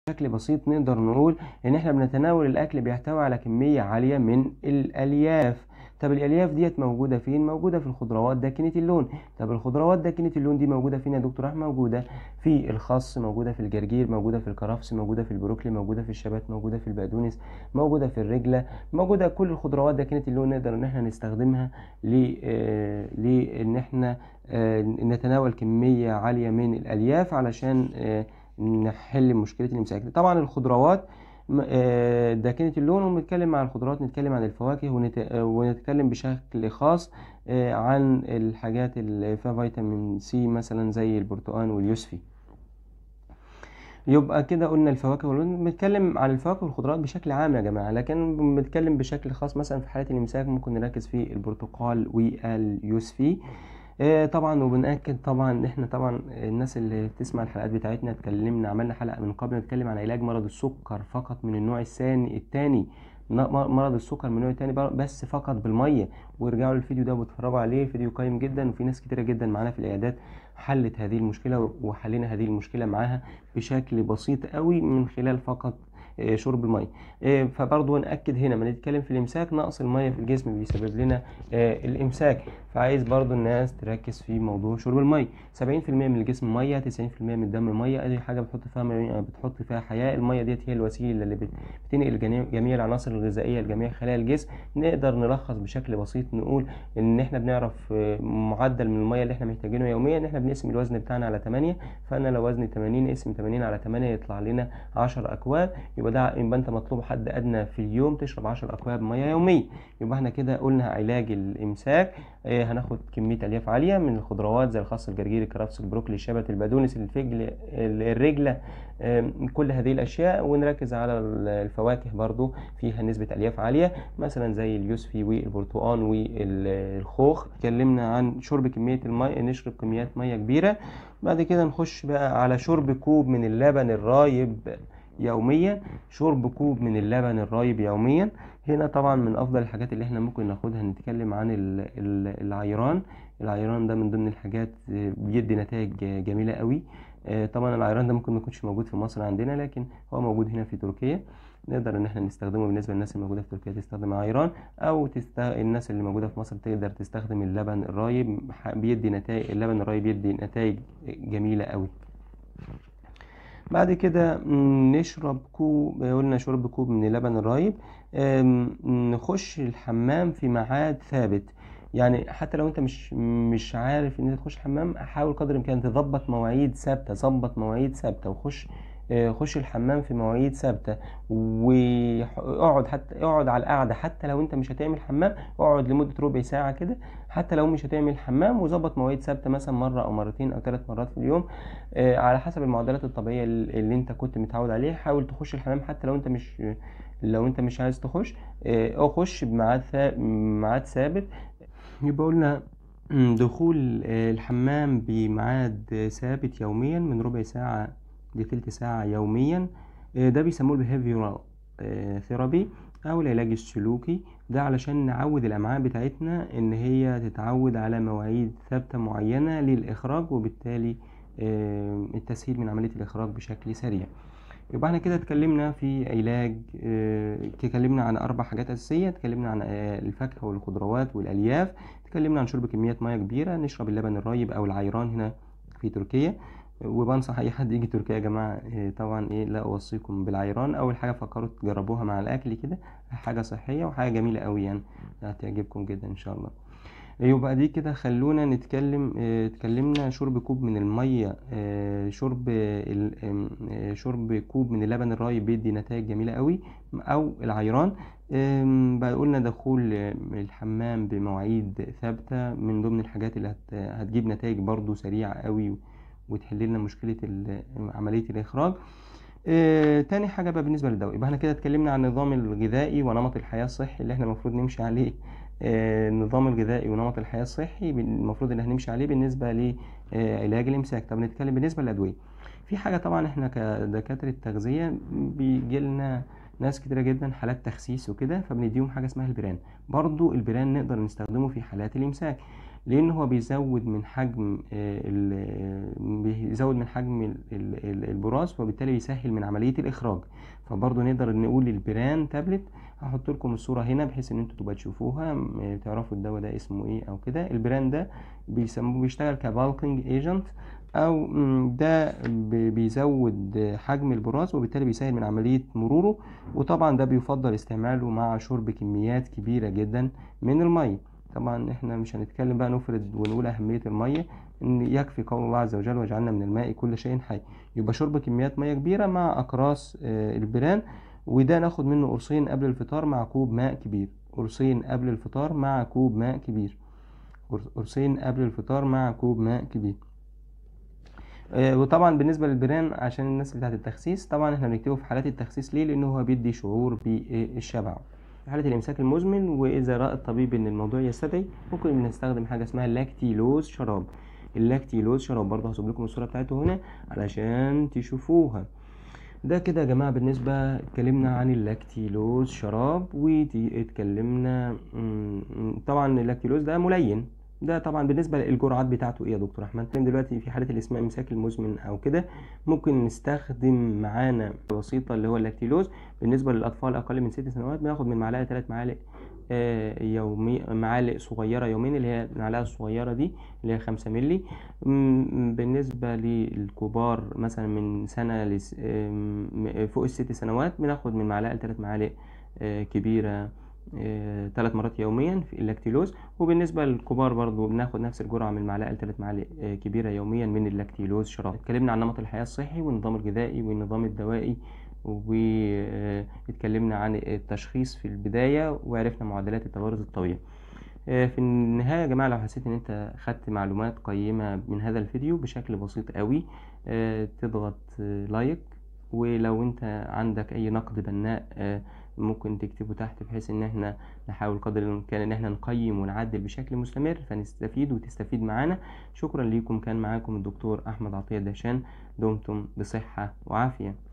بشكل بسيط نقدر نقول ان احنا بنتناول الاكل بيحتوي على كمية عالية من الالياف طب الالياف ديت موجودة فين موجودة في الخضروات داكنة اللون طب الخضروات داكنة اللون دي موجودة فين يا دكتور احمد موجودة في الخس موجودة في الجرجير موجودة في الكرفس موجودة في البروكلي موجودة في الشبات موجودة في البقدونس موجودة في الرجلة موجودة كل الخضروات داكنة اللون نقدر ان احنا نستخدمها ل آه، لان احنا آه، نتناول كمية عالية من الالياف علشان آه، نحل مشكلة الإمساك طبعا الخضروات م- آه، داكنة اللون ونتكلم عن الخضروات نتكلم عن الفواكه ونت- آه، ونتكلم بشكل خاص آه، عن الحاجات اللي فيها فيتامين سي مثلا زي البرتقال واليوسفي يبقى كده قلنا الفواكه واللون بنتكلم عن الفواكه والخضروات بشكل عام يا جماعة لكن بنتكلم بشكل خاص مثلا في حالة الإمساك ممكن نركز في البرتقال واليوسفي آه، طبعا وبنأكد طبعا ان احنا طبعا الناس اللي بتسمع الحلقات بتاعتنا اتكلمنا عملنا حلقة من قبل نتكلم عن علاج مرض السكر فقط من النوع الثاني الثاني مرض السكر من النوع الثاني بس فقط بالمية وارجعوا للفيديو ده واتفرجوا عليه فيديو قيم جدا وفي ناس كتيرة جدا معانا في العيادات حلت هذه المشكلة وحلينا هذه المشكلة معاها بشكل بسيط قوي من خلال فقط آه، شرب المية آه، فبرضه نأكد هنا ما نتكلم في الإمساك نقص المية في الجسم بيسبب لنا آه، الإمساك فعايز برضه الناس تركز في موضوع شرب المية 70% من الجسم مية 90% من الدم مية أي حاجة بتحط فيها مية بتحط فيها حياة المية ديت هي الوسيلة اللي بت- بتنقل جميع جميع العناصر الغذائية لجميع خلايا الجسم نقدر نلخص بشكل بسيط نقول إن إحنا بنعرف آه، معدل من المية اللي إحنا محتاجينه يوميا إن إحنا بنقسم الوزن بتاعنا على 8 فأنا لو وزني 80 اقسم 80 على 8 يطلع لنا 10 أكواب يبقى ده يبقى انت مطلوب حد ادنى في اليوم تشرب 10 اكواب ميه يوميا يبقى احنا كده قلنا علاج الامساك آه، هناخد كميه الياف عاليه من الخضروات زي الخس الجرجير الكرفس البروكلي الشبت البقدونس الفجل ال- الرجله آم، كل هذه الاشياء ونركز على ال- الفواكه برضو فيها نسبه الياف عاليه مثلا زي اليوسفي والبرتقال والخوخ اتكلمنا عن شرب كميه الماء نشرب كميات ميه كبيره بعد كده نخش بقى على شرب كوب من اللبن الرايب يوميا شرب كوب من اللبن الرايب يوميا هنا طبعا من افضل الحاجات اللي احنا ممكن ناخدها نتكلم عن ال- ال- العيران العيران ده من ضمن الحاجات آه، بيدي نتائج آه، جميلة قوي آه، طبعا العيران ده ممكن ما يكونش موجود في مصر عندنا لكن هو موجود هنا في تركيا نقدر ان احنا نستخدمه بالنسبه للناس اللي موجوده في تركيا تستخدم عيران او تست... الناس اللي موجوده في مصر تقدر تستخدم اللبن الرايب ح- بيدي نتائج اللبن الرايب بيدي نتائج جميله قوي بعد كده مم، نشرب كوب قلنا شرب كوب من اللبن الرايب آم، نخش الحمام في ميعاد ثابت يعني حتى لو انت مش مش عارف ان انت تخش الحمام حاول قدر الامكان تظبط مواعيد ثابته ظبط مواعيد ثابته وخش آه، خش الحمام في مواعيد ثابته واقعد حتى اقعد على القعده حتى لو انت مش هتعمل حمام اقعد لمده ربع ساعه كده حتى لو مش هتعمل حمام وظبط مواعيد ثابته مثلا مره او مرتين او ثلاث مرات في اليوم آه، على حسب المعدلات الطبيعيه اللي انت كنت متعود عليها حاول تخش الحمام حتى لو انت مش لو انت مش عايز تخش آه، او خش بميعاد ثا- ميعاد ثابت يبقى قلنا مم، دخول آه، الحمام بميعاد ثابت يوميا من ربع ساعة لتلت ساعة يوميا آه، ده بيسموه البيهيفيورال ثيرابي أو العلاج السلوكي ده علشان نعود الأمعاء بتاعتنا إن هي تتعود على مواعيد ثابتة معينة للإخراج وبالتالي آه، التسهيل من عملية الإخراج بشكل سريع يبقى احنا كده اتكلمنا في علاج اه، اتكلمنا عن اربع حاجات اساسيه اتكلمنا عن اه، الفاكهه والخضروات والالياف اتكلمنا عن شرب كميات ميه كبيره نشرب اللبن الرايب او العيران هنا في تركيا وبنصح اي حد يجي تركيا يا جماعه اه، طبعا ايه لا اوصيكم بالعيران اول حاجه فكروا تجربوها مع الاكل كده حاجه صحيه وحاجه جميله قوي يعني هتعجبكم جدا ان شاء الله يبقى دي كده خلونا نتكلم اه، اتكلمنا شرب كوب من المية اه، شرب ال- ام، اه، شرب كوب من اللبن الرايب بيدي نتائج جميلة قوي او العيران ام، بقى قلنا دخول اه، الحمام بمواعيد ثابتة من ضمن الحاجات اللي هت- هتجيب نتائج برضو سريعة قوي وتحل لنا مشكلة ال- عملية الإخراج آه، تاني حاجة بقى بالنسبة للدواء يبقى احنا كده اتكلمنا عن النظام الغذائي ونمط الحياة الصحي اللي احنا المفروض نمشي عليه آه، النظام الغذائي ونمط الحياة الصحي المفروض ان احنا نمشي عليه بالنسبة لعلاج الإمساك طب نتكلم بالنسبة للأدوية في حاجة طبعا احنا كدكاترة تغذية بيجي لنا ناس كتيرة جدا حالات تخسيس وكده فبنديهم حاجة اسمها البران برضو البران نقدر نستخدمه في حالات الإمساك لان هو بيزود من حجم آه، ال- بيزود من حجم ال- ال- ال- البراز وبالتالي بيسهل من عمليه الاخراج فبرضه نقدر نقول البران تابلت هحط لكم الصوره هنا بحيث ان انتوا تبقى تشوفوها م- تعرفوا الدواء ده اسمه ايه او كده البران ده بيسموه بيشتغل كبالكنج ايجنت او م، ده ب- بيزود حجم البراز وبالتالي بيسهل من عمليه مروره وطبعا ده بيفضل استعماله مع شرب كميات كبيره جدا من الميه طبعا احنا مش هنتكلم بقى نفرد ونقول اهميه الميه ان يكفي قول الله عز وجل وجعلنا من الماء كل شيء حي يبقى شرب كميات ميه كبيره مع اقراص آه، البران وده ناخد منه قرصين قبل الفطار مع كوب ماء كبير قرصين قبل الفطار مع كوب ماء كبير قرص- قرصين قبل الفطار مع كوب ماء كبير آه، وطبعا بالنسبه للبران عشان الناس بتاعه التخسيس طبعا احنا بنكتبه في حالات التخسيس ليه لانه هو بيدي شعور بالشبع في حاله الامساك المزمن واذا راى الطبيب ان الموضوع يستدعي ممكن نستخدم حاجه اسمها اللاكتيلوز شراب اللاكتيلوز شراب برضه هسيب لكم الصوره بتاعته هنا علشان تشوفوها ده كده يا جماعة بالنسبة اتكلمنا عن اللاكتيلوز شراب واتكلمنا طبعا اللاكتيلوز ده ملين ده طبعا بالنسبة للجرعات بتاعته ايه يا دكتور احمد دلوقتي في حالة الاسماء امساك المزمن او كده ممكن نستخدم معانا بسيطة اللي هو اللاكتيلوز بالنسبة للاطفال اقل من ست سنوات بناخد من معلقة ثلاث معالق آه، يومي معالق صغيرة يومين اللي هي المعلقة الصغيرة دي اللي هي خمسة ملي م- بالنسبة للكبار مثلا من سنة لس... آم، فوق الست سنوات بناخد من معلقة لثلاث معالق آه، كبيرة ثلاث مرات يوميا في اللاكتيلوز وبالنسبة للكبار برضو بناخد نفس الجرعة من معلقة لثلاث معالق آه، كبيرة يوميا من اللاكتيلوز شراب اتكلمنا عن نمط الحياة الصحي والنظام الغذائي والنظام الدوائي واتكلمنا عن التشخيص في البداية وعرفنا معدلات التبارز الطبيعي آه، في النهاية يا جماعة لو حسيت ان انت خدت معلومات قيمة من هذا الفيديو بشكل بسيط قوي آه، تضغط آه، لايك ولو انت عندك اي نقد بناء آه، ممكن تكتبه تحت بحيث ان احنا نحاول قدر الامكان ان احنا نقيم ونعدل بشكل مستمر فنستفيد وتستفيد معانا شكرا ليكم كان معاكم الدكتور احمد عطية دهشان دمتم بصحة وعافية